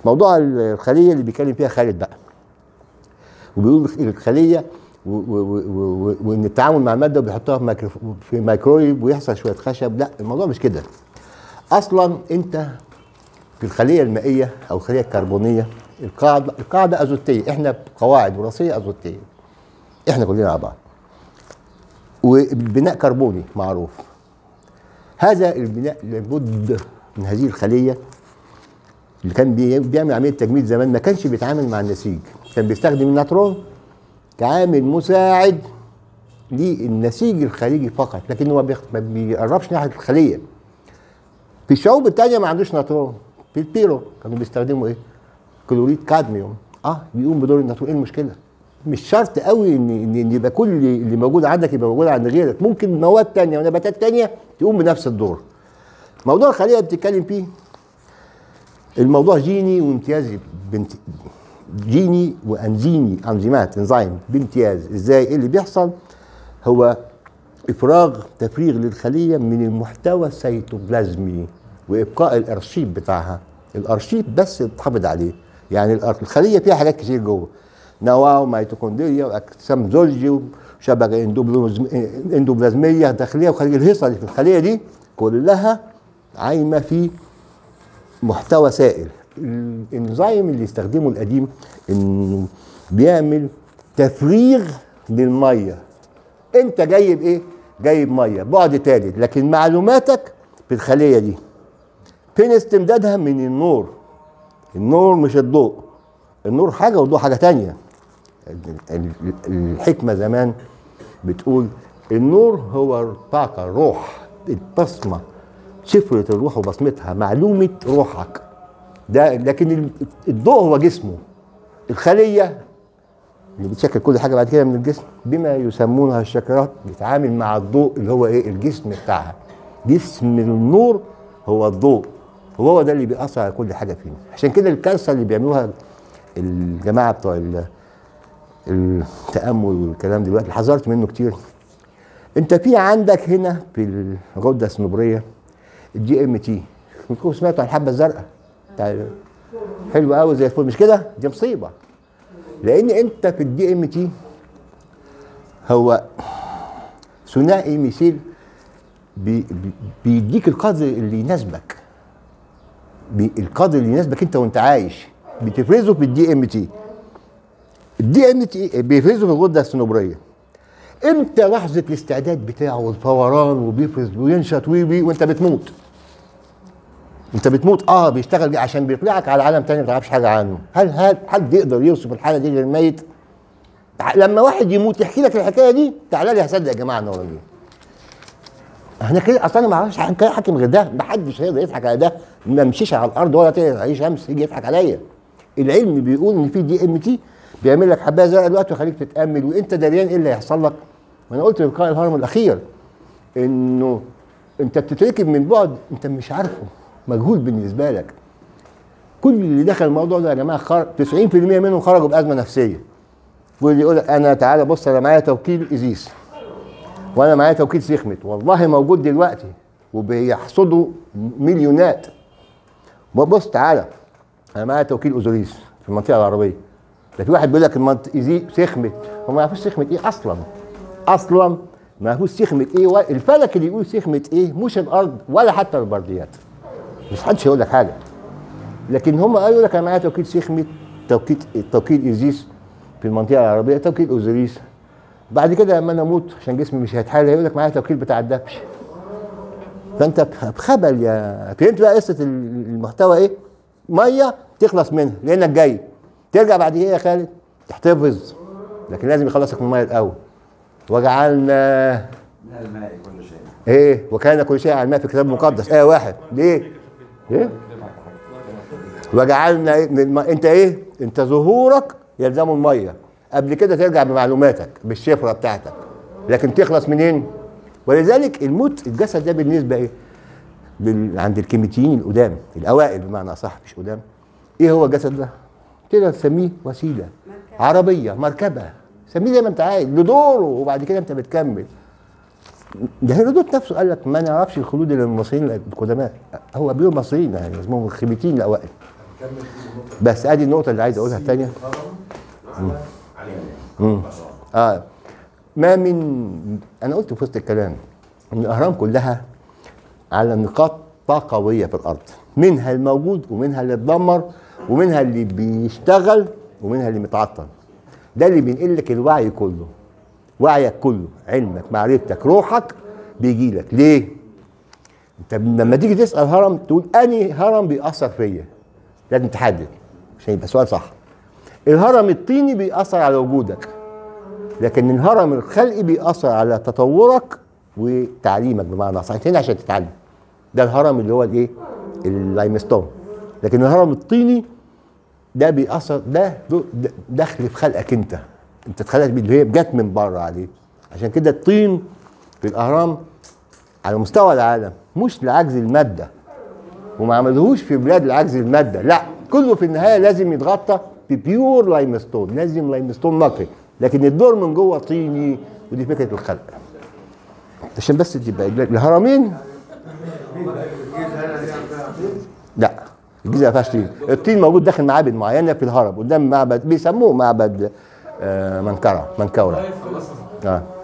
موضوع الخليه اللي بيتكلم فيها خالد بقى وبيقول الخليه و- و- و- و- وان التعامل مع الماده وبيحطها في مايكرو في مايكرويف ويحصل شويه خشب لا الموضوع مش كده اصلا انت في الخليه المائيه او الخليه الكربونيه القاعده القاعده ازوتيه احنا قواعد وراثيه ازوتيه احنا كلنا على بعض والبناء كربوني معروف هذا البناء لابد من هذه الخليه اللي كان بي- بيعمل عمليه تجميد زمان ما كانش بيتعامل مع النسيج كان بيستخدم النيترون كعامل مساعد للنسيج الخارجي فقط لكن هو بيخ- ما بيقربش ناحيه الخليه في الشعوب التانية ما عندوش نيترون في البيرو كانوا بيستخدموا ايه؟ كلوريد كادميوم اه بيقوم بدور النيترون ايه المشكله؟ مش شرط قوي ان ان إن يبقى كل اللي موجود عندك يبقى موجود عند غيرك ممكن مواد تانية ونباتات تانية تقوم بنفس الدور موضوع الخليه اللي بتتكلم فيه الموضوع جيني وامتيازي بنت جيني وانزيمي انزيمات انزيم بامتياز ازاي ايه اللي بيحصل هو افراغ تفريغ للخليه من المحتوى السيتوبلازمي وابقاء الارشيف بتاعها الارشيف بس تحافظ عليه يعني الأر- الخليه فيها حاجات كتير جوه نواه وميتوكوندريا واجسام زوجي وشبكه اندوبلازم- اندوبلازميه داخليه وخارجيه الهيصه اللي في الخليه دي كلها عايمه في محتوى سائل الانزيم اللي يستخدمه القديم انه بيعمل تفريغ للميه انت جايب ايه جايب ميه بعد ثالث لكن معلوماتك في الخليه دي فين استمدادها من النور النور مش الضوء النور حاجه والضوء حاجه تانية ال- ال- الحكمه زمان بتقول النور هو الطاقه الروح البصمه شفرة الروح وبصمتها معلومة روحك ده لكن ال- الضوء هو جسمه الخلية اللي بتشكل كل حاجة بعد كده من الجسم بما يسمونها الشكرات بتتعامل مع الضوء اللي هو ايه الجسم بتاعها جسم النور هو الضوء وهو ده اللي بيأثر على كل حاجة فينا عشان كده الكارثة اللي بيعملوها الجماعة بتوع ال- التأمل والكلام دلوقتي حذرت منه كتير انت في عندك هنا في الغده الصنوبريه الجي ام تي كنتوا سمعتوا عن الحبه الزرقاء بتاع حلو قوي زي الفل مش كده دي مصيبه لان انت في الدي ام تي هو ثنائي ميثيل بي بي- بيديك القدر اللي يناسبك بي- القدر اللي يناسبك انت وانت عايش بتفرزه في الدي ام تي الدي ام تي بيفرزه في الغده الصنوبريه امتى لحظه الاستعداد بتاعه والفوران وبيفرز وينشط وي وي وانت بتموت انت بتموت اه بيشتغل بيه عشان بيطلعك على عالم تاني ما تعرفش حاجه عنه هل هل حد يقدر يوصف الحاله دي غير ميت لما واحد يموت يحكي لك الحكايه دي تعالى لي هصدق يا جماعه النورانيين احنا كده اصلا ما اعرفش حكايه حاكم غير ده ما حدش هيقدر يضحك على ده ما مشيش على الارض ولا طلع عليه شمس يجي يضحك عليا العلم بيقول ان في دي ام تي بيعمل لك حبايه زرقاء دلوقتي ويخليك تتامل وانت دريان ايه اللي هيحصل لك ما انا قلت في لقاء الهرم الاخير انه انت بتتركب من بعد انت مش عارفه مجهول بالنسبه لك كل اللي دخل الموضوع ده يا جماعه خرج 90% منهم خرجوا بازمه نفسيه واللي يقول لك انا تعالى بص انا معايا توكيل ازيس وانا معايا توكيل سيخمت والله موجود دلوقتي وبيحصدوا مليونات بص تعالى انا معايا توكيل اوزوريس في المنطقه العربيه ده في واحد بيقول لك المنطقه دي سخمت هو ما يعرفوش سخمت ايه اصلا اصلا ما يعرفوش سخمت ايه ولا الفلك اللي يقول سخمت ايه مش الارض ولا حتى البرديات مش حدش هيقول لك حاجه لكن هم قالوا لك انا معايا توكيل سخمت توكيل توكيل ازيس في المنطقه العربيه توكيل اوزوريس بعد كده لما انا اموت عشان جسمي مش هيتحلل هيقول لك معايا توكيل بتاع الدبش فانت بخبل يا فهمت بقى قصه المحتوى ايه؟ ميه تخلص منها لانك جاي ترجع بعد ايه يا خالد؟ تحتفظ لكن لازم يخلصك من الميه الاول وجعلنا من الماء كل شيء ايه وكان كل شيء على الماء في الكتاب المقدس ايه واحد ليه؟ ايه؟ وجعلنا إيه؟ من الم... انت ايه؟ انت ظهورك يلزمه الميه قبل كده ترجع بمعلوماتك بالشفره بتاعتك لكن تخلص منين؟ ولذلك الموت الجسد ده بالنسبه ايه؟ بال... عند الكيميتيين القدام الاوائل بمعنى اصح مش قدام ايه هو الجسد ده؟ تقدر تسميه وسيله عربيه مركبه سميه زي ما انت عايز لدوره وبعد كده انت بتكمل ده هيرودوت نفسه قال لك ما نعرفش الخلود الا المصريين القدماء هو بيقول مصريين يعني اسمهم الخيميتيين الاوائل بس ادي النقطه اللي عايز اقولها الثانيه اه ما من انا قلت في وسط الكلام ان الاهرام كلها على نقاط طاقه قويه في الارض منها الموجود ومنها اللي اتدمر ومنها اللي بيشتغل ومنها اللي متعطل ده اللي بينقل لك الوعي كله وعيك كله علمك معرفتك روحك بيجي لك ليه انت لما تيجي تسال هرم تقول اني هرم بيأثر فيا لازم تحدد عشان يبقى سؤال صح الهرم الطيني بيأثر على وجودك لكن الهرم الخلقي بيأثر على تطورك وتعليمك بمعنى صح انت هنا عشان تتعلم ده الهرم اللي هو الايه اللايمستون لكن الهرم الطيني ده بيأثر ده ده- دخل في خلقك انت انت اتخلقت بيه هي جت من بره عليه عشان كده الطين في الاهرام على مستوى العالم مش لعجز الماده وما عملوهوش في بلاد لعجز الماده لا كله في النهايه لازم يتغطى ببيور لايمستون لازم لايمستون نقي لكن الدور من جوه طيني ودي فكره الخلق عشان بس تبقى الهرمين لا الجيزه ما فيهاش طين الطين موجود داخل معابد معينه في الهرم قدام معبد بيسموه معبد آه منكره منكوره اه